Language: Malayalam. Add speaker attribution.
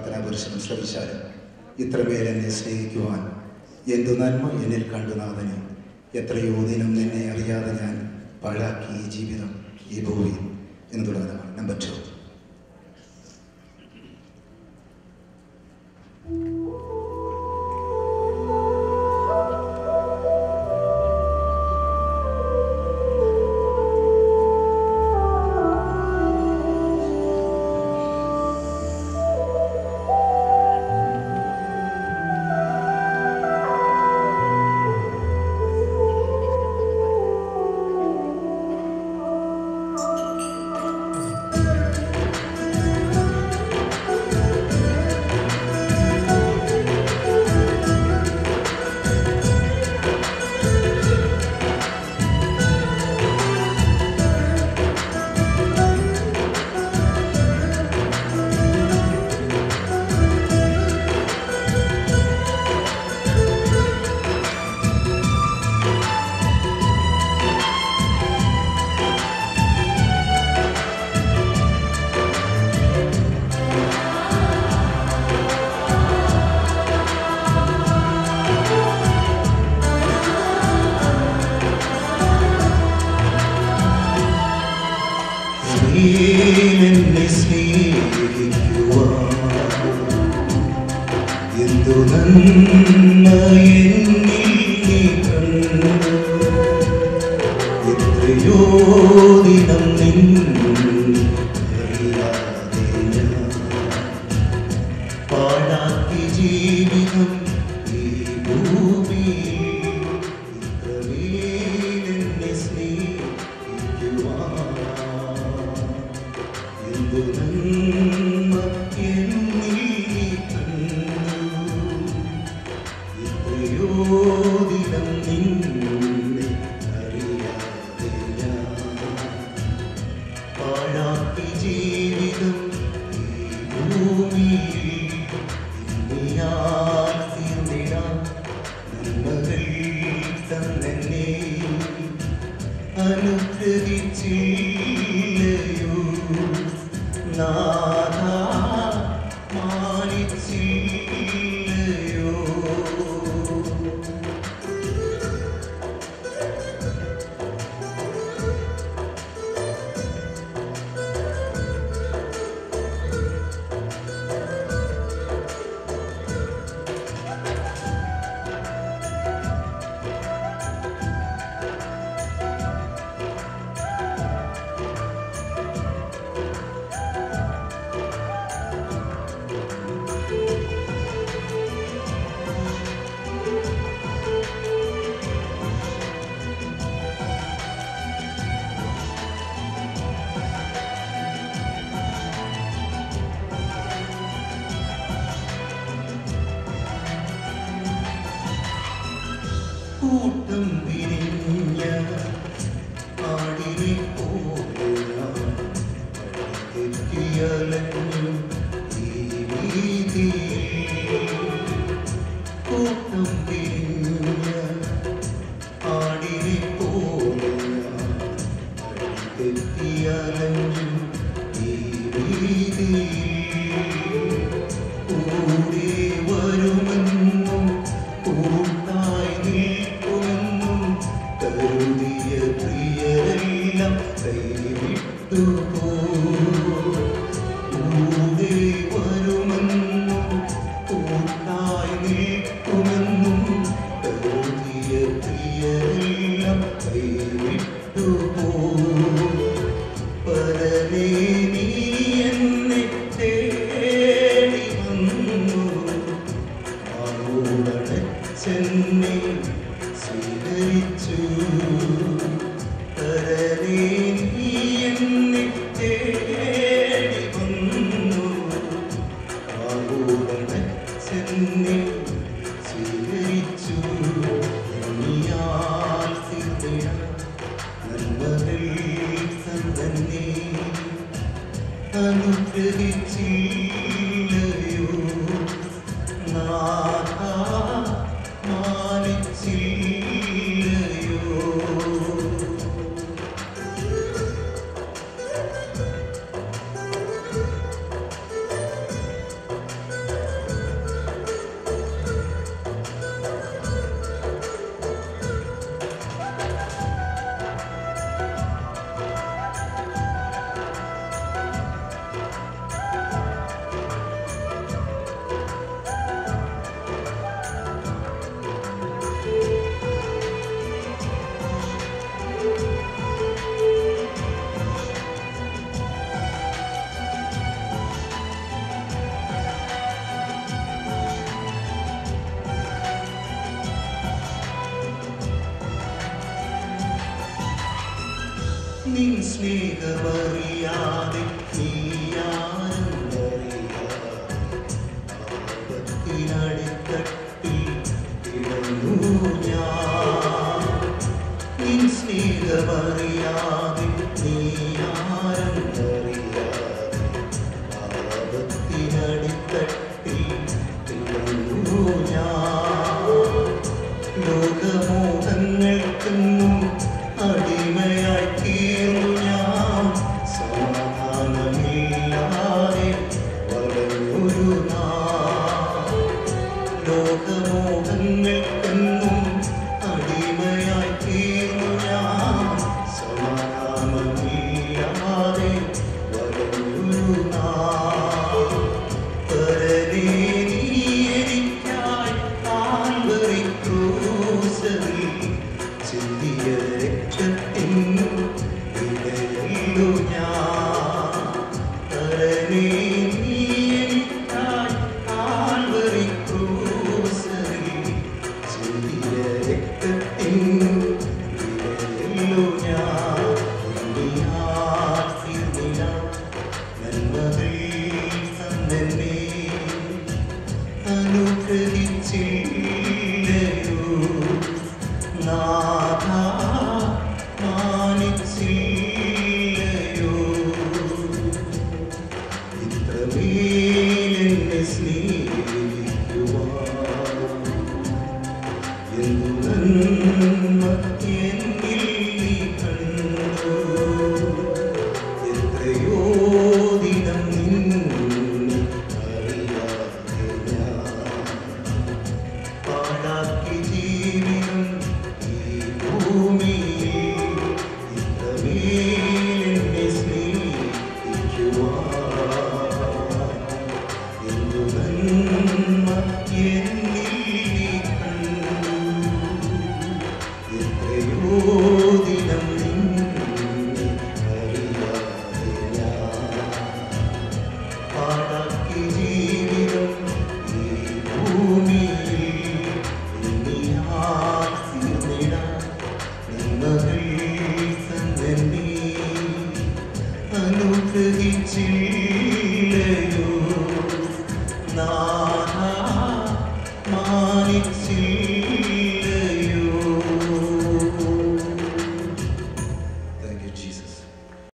Speaker 1: പ്രാർത്ഥനാ പുരുഷനും ശ്രമിച്ചാലും ഇത്രമേൽ എന്നെ സ്നേഹിക്കുവാൻ എന്തു നന്മ എന്നിൽ കണ്ടു നാഥനെ എത്രയോ ദിനം നിന്നെ അറിയാതെ ഞാൻ പാഴാക്കി ഈ ജീവിതം ഈ ഭൂമി എന്ന് തുടങ്ങുന്നതാണ് നമ്പർ ടു
Speaker 2: എന്നെ സ്നേഹിക്കുവാൻ എന്തു നന്മ എന്നിൽ നീ കണ്ടു എത്രയോ ദിനം നിന്നറിയാതെ ഞാൻ പാഴാക്കി ജീവിതം ഈ ഭൂമിയിൽ ഇത്രമേൽ എന്നെ സ്നേഹിക്കുവാൻ എന്തു നന്മ എന്നിൽ നീ കണ്ടു എത്രയോ ദിനം നിന്നെ അറിയാതെ ഞാൻ പാഴാക്കി ജീവിതം ഈ ഭൂമിയിൽ ഇനിയാൽ തീർന്നിടാം നന്മകൾ തന്നെ അനുഗ്രഹിച്ചില്ലയോ നാഥ മാനിച്ചില്ലയോ കൂട്ടം വിരിഞ്ഞ ആടിനെ പോലെ ഞാൻ തെറ്റിയലഞ്ഞു ഈ വീതിയിൽ. കൂട്ടം വിരിഞ്ഞ ആടിനെ പോലെ ഞാൻ തെറ്റിയലഞ്ഞു ഈ വീതിയിൽ. കൂടെ വരുമെന്നും കൂട്ടായി നിൽക്കുമെന്നും കരുതിയ പ്രിയരെല്ലാം കൈവിട്ടു കൂടെ വരുമെന്നും കൂട്ടായി നിൽക്കുമെന്നും കരുതിയ പ്രിയരെല്ലാം കൈവിട്ടു പരനേ നീ എന്നെ തേടി വന്നു ആരോടച്ചെന്നെ സ്വീകരിച്ചു പരനേ നീ എന്നെ തേടി വന്നു ആരോടച്ചെന്നെ സ്വീകരിച്ചു നീയാൽ തീർന്നിടാം നന്മകൾ തന്നെ അനുഗ്രഹിച്ചില്ലയോ നാഥ മാനിച്ചില്ലയോ നിൻ സ്നേഹമറിയാതെ നീയാരെന്നറിയാതിനടിത്തട്ടിൽ കിടന്നു ഞാൻ നിൻ സ്നേഹമറിയാതെ നീയാരെന്നറിയാതെ പാപത്തിനടിത്തട്ടിൽ കിടന്നു ഞാൻ ലോകമോഹങ്ങൾക്കെന്നും അടിമയായി തീർന്നു ഞാൻ സമാധാനമില്ലാതെ വളർന്നൊരു നാൾ ലോകമോഹങ്ങൾക്കെന്നും അടിമയായി തീർന്നു ഞാൻ സമാധാനമില്ലാതെ വളർന്നൊരു നാൾ പരനേ നീ എനിക്കായി കാൽവറി ക്രൂശിൽ ചിന്തിയ രക്തത്തിൻ വിലയല്ലോ ഞാൻ പരനേ നീ എനിക്കായി കാൽവറി ക്രൂശിൽ ചിന്തിയ രക്തത്തിൻ വിലയല്ലോ ഞാൻ ഉണ്ണിയാൽ തീർന്നില്ല നന്മകൾ തന്നെ അനുഗ്രഹിച്ചില്ലയോ നാഥ മാനിച്ചില്ലയോ ഇത്രമേലെന്നെ സ്നേഹിക്കുവാൻ എന്തു നന്മ എന്നിൽ നീ കണ്ടു എത്രയോ ദിനം നിന്നെ അറിയാതെ ഞാൻ പാഴാക്കി ജീവിതം ഈ ഭൂമിയിൽ ഇത്രമേലെന്നെ സ്നേഹിക്കുവാൻ എന്തു നന്മ എന്നിൽ നീ കണ്ടു എത്രയോ ദിനം നിന്നെ അറിയാതെ ഞാൻ പാടാക്കി ജീവിതം ഈ ഭൂമിയിൽ ഇനിയാൽ തീർന്നിടാൻ നന്മകൾ തന്നെ അനുഗ്രഹിച്ചില്ല